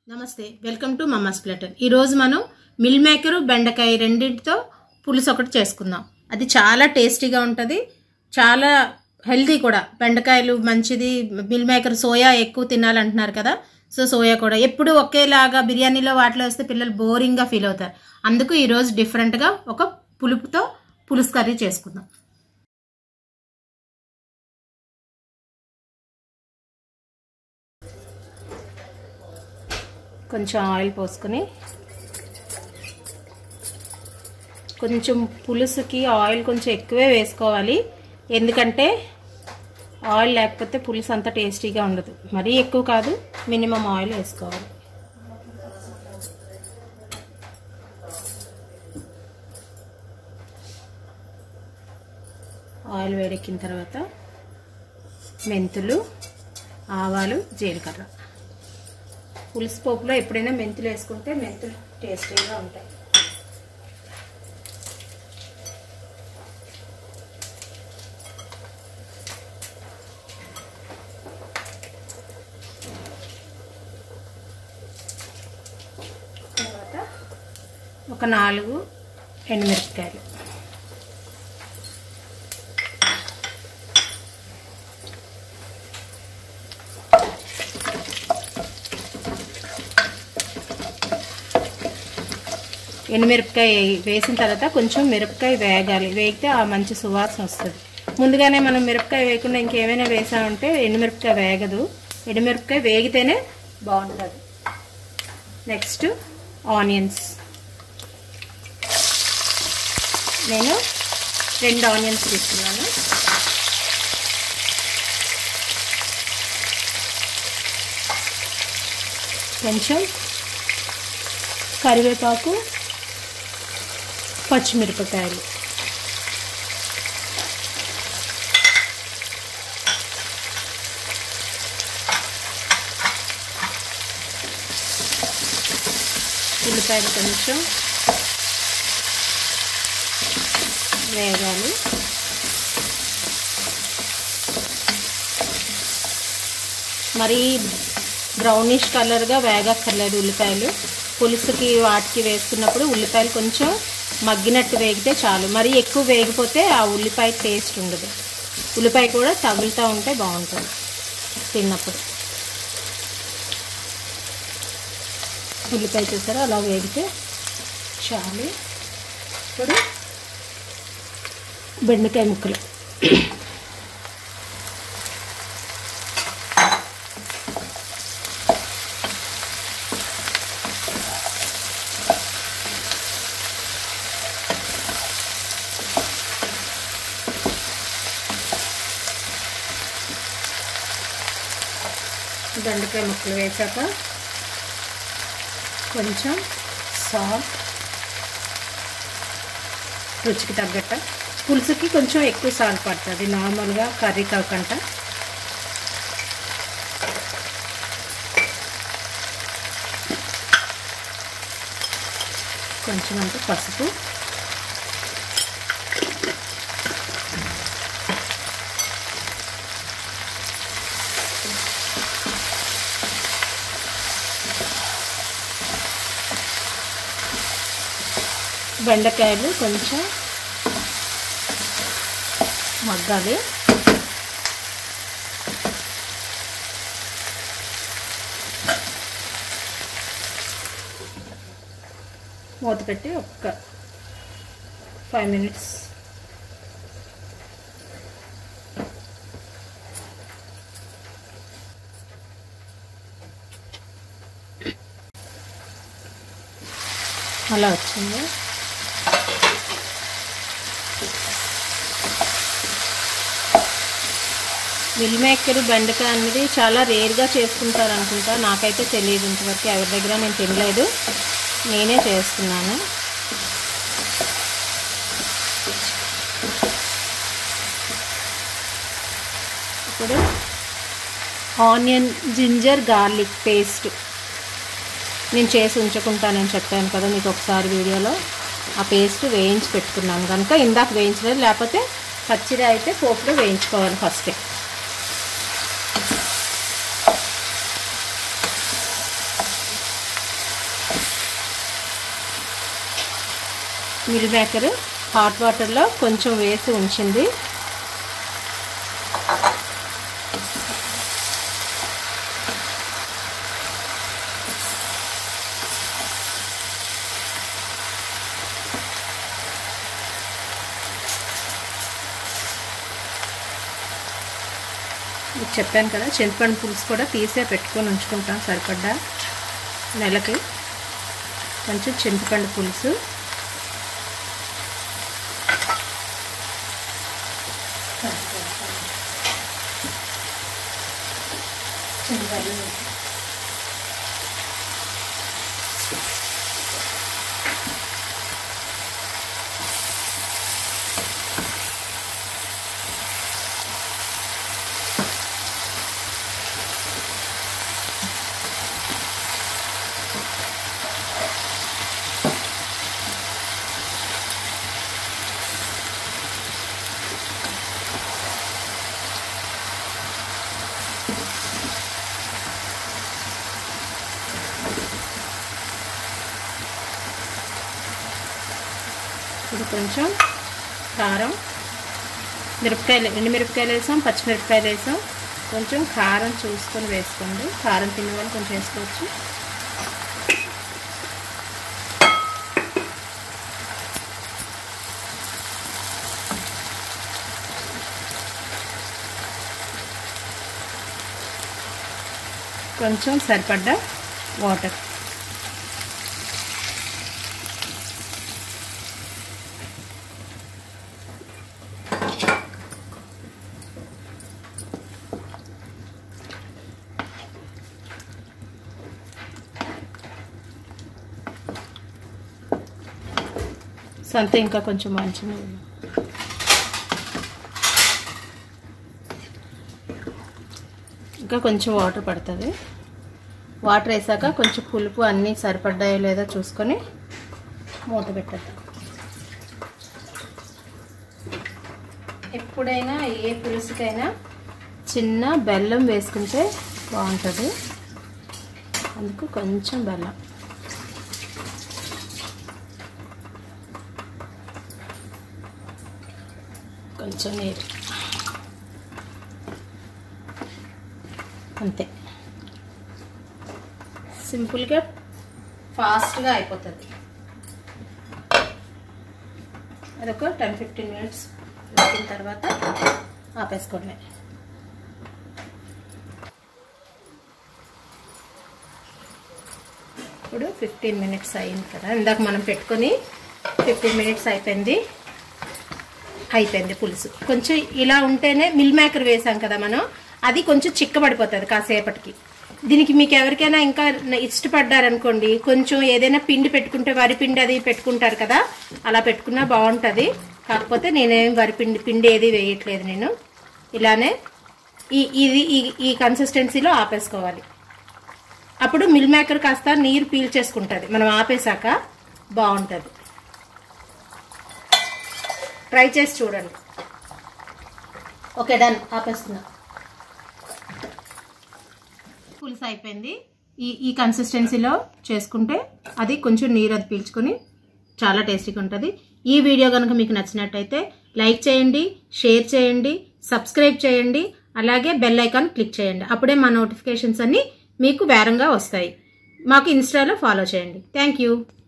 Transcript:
నమస్తే welcome to mama's ప్లేటర్ ఈరోజు మనం మిల్ మేకరు బెండకాయ రెండింటితో పులుసు ఒకటి చేసుకుందాం అది చాలా టేస్టీగా ఉంటుంది చాలా హెల్తీ కూడా బెండకాయలు మంచిది మిల్ మేకర్ సోయా ఎక్కువ తినాలంటున్నారు కదా సో సోయా కూడా ఎప్పుడు ఒకేలాగా బిర్యానీలో వాటిలో వేస్తే పిల్లలు బోరింగ్గా ఫీల్ అవుతారు అందుకు ఈరోజు డిఫరెంట్గా ఒక పులుపుతో పులుసు కర్రీ చేసుకుందాం కొంచెం ఆయిల్ పోసుకొని కొంచెం పులుసుకి ఆయిల్ కొంచెం ఎక్కువే వేసుకోవాలి ఎందుకంటే ఆయిల్ లేకపోతే పులుసు అంత టేస్టీగా ఉండదు మరీ ఎక్కువ కాదు మినిమం ఆయిల్ వేసుకోవాలి ఆయిల్ వేడెక్కిన తర్వాత మెంతులు ఆవాలు జీలకర్ర పులుసు పోపులో ఎప్పుడైనా మెంతులు వేసుకుంటే మెంతులు టేస్టీగా ఉంటాయి తర్వాత ఒక నాలుగు ఎండుమిరపకాయలు ఎండుమిరపకాయ వేసిన తర్వాత కొంచెం మిరపకాయ వేగాలి వేగితే ఆ మంచి సువాసన వస్తుంది ముందుగానే మనం మిరపకాయ వేయకుండా ఇంకేమైనా వేసామంటే ఎండుమిరపకాయ వేగదు ఎండుమిరపకాయ వేగితేనే బాగుంటుంది నెక్స్ట్ ఆనియన్స్ నేను రెండు ఆనియన్స్ తీసుకున్నాను కొంచెం కరివేపాకు పచ్చిమిరపకాయలు ఉల్లిపాయలు కొంచెం వేగాలి మరీ బ్రౌనిష్ కలర్గా వేగక్కర్లేదు ఉల్లిపాయలు పులుసుకి వాటికి వేసుకున్నప్పుడు ఉల్లిపాయలు కొంచెం మగ్గినట్టు వేగితే చాలు మరీ ఎక్కువ వేగిపోతే ఆ ఉల్లిపాయ టేస్ట్ ఉండదు ఉల్లిపాయ కూడా తగులుతూ ఉంటే బాగుంటుంది తిన్నప్పుడు ఉల్లిపాయ చూసారా అలా వేగితే చాలు ఇప్పుడు బెండకాయ ముక్కలు బెండకాయ ముక్కలు వేసాక కొంచెం సాల్ట్ రుచికి తగ్గట్ట పులుసుకి కొంచెం ఎక్కువ సాల్ట్ పడుతుంది నార్మల్గా కర్రీ కాకుండా కొంచెం అంత పసుపు బెండకాయలు కొంచెం మగ్గాలి మూత పెట్టి ఒక్క ఫైవ్ మినిట్స్ అలా వచ్చింది మిల్ మేకర్ బెండకాయ అనేది చాలా రేర్గా చేసుకుంటారు అనుకుంటా నాకైతే తెలియదు ఇంతవరకు ఎవరి దగ్గర నేను తినలేదు నేనే చేస్తున్నాను ఇప్పుడు ఆనియన్ జింజర్ గార్లిక్ పేస్ట్ నేను చేసి ఉంచుకుంటానని చెప్పాను కదా మీకు ఒకసారి వీడియోలో ఆ పేస్ట్ వేయించి పెట్టుకున్నాను కనుక ఇందాక వేయించలేదు లేకపోతే పచ్చిగా అయితే పోపులో వేయించుకోవాలి ఫస్టే మిల్ మేకర్ హాట్ వాటర్లో కొంచెం వేసి ఉంచింది మీకు చెప్పాను కదా చింతపండు పులుసు కూడా తీసే పెట్టుకొని ఉంచుకుంటాం సరిపడ్డా నెలకి కొంచెం చింతపండు పులుసు ఇప్పుడు కొంచెం కారం మిరపకాయలు ఎండు మిరపకాయలు వేసాం పచ్చిమిరపకాయలు వేసాం కొంచెం కారం చూసుకొని వేసుకోండి కారం తినే వాళ్ళు కొంచెం వేసుకోవచ్చు కొంచెం సరిపడ్డ వాటర్ సంత ఇంకా కొంచెం మంచిగా ఇంకా కొంచెం వాటర్ పడుతుంది వాటర్ వేసాక కొంచెం పులుపు అన్నీ సరిపడ్డాయో లేదో చూసుకొని మూత పెట్టద్దాం ఎప్పుడైనా ఏ పులుసుకైనా చిన్న బెల్లం వేసుకుంటే బాగుంటుంది అందుకు కొంచెం బెల్లం కొంచెం నీరు అంతే సింపుల్గా ఫాస్ట్గా అయిపోతుంది అదొక టెన్ ఫిఫ్టీన్ మినిట్స్ ఉడికిన తర్వాత ఆపేసుకోవడమే ఇప్పుడు ఫిఫ్టీన్ మినిట్స్ అయింది కదా ఇందాక మనం పెట్టుకొని ఫిఫ్టీన్ మినిట్స్ అయిపోయింది అయిపోయింది పులుసు కొంచెం ఇలా ఉంటేనే మిల్ మేకర్ వేసాం కదా మనం అది కొంచెం చిక్కబడిపోతుంది కాసేపటికి దీనికి మీకు ఎవరికైనా ఇంకా ఇష్టపడ్డారనుకోండి కొంచెం ఏదైనా పిండి పెట్టుకుంటే వరి పిండి అది పెట్టుకుంటారు కదా అలా పెట్టుకున్నా బాగుంటుంది కాకపోతే నేనేం వరి పిండి పిండి ఏది వేయట్లేదు నేను ఇలానే ఈ ఇది ఈ ఈ కన్సిస్టెన్సీలో ఆపేసుకోవాలి అప్పుడు మిల్ మేకర్ కాస్త నీరు పీల్చేసుకుంటుంది మనం ఆపేసాక బాగుంటుంది ట్రై చేసి చూడండి ఓకే డన్ ఆపేస్తున్నా పులుసు అయిపోయింది ఈ ఈ కన్సిస్టెన్సీలో చేసుకుంటే అది కొంచెం నీరు అది పీల్చుకొని చాలా టేస్టీగా ఉంటుంది ఈ వీడియో కనుక మీకు నచ్చినట్టయితే లైక్ చేయండి షేర్ చేయండి సబ్స్క్రైబ్ చేయండి అలాగే బెల్ ఐకాన్ క్లిక్ చేయండి అప్పుడే మా నోటిఫికేషన్స్ అన్నీ మీకు వేరంగా వస్తాయి మాకు ఇన్స్టాలో ఫాలో చేయండి థ్యాంక్ యూ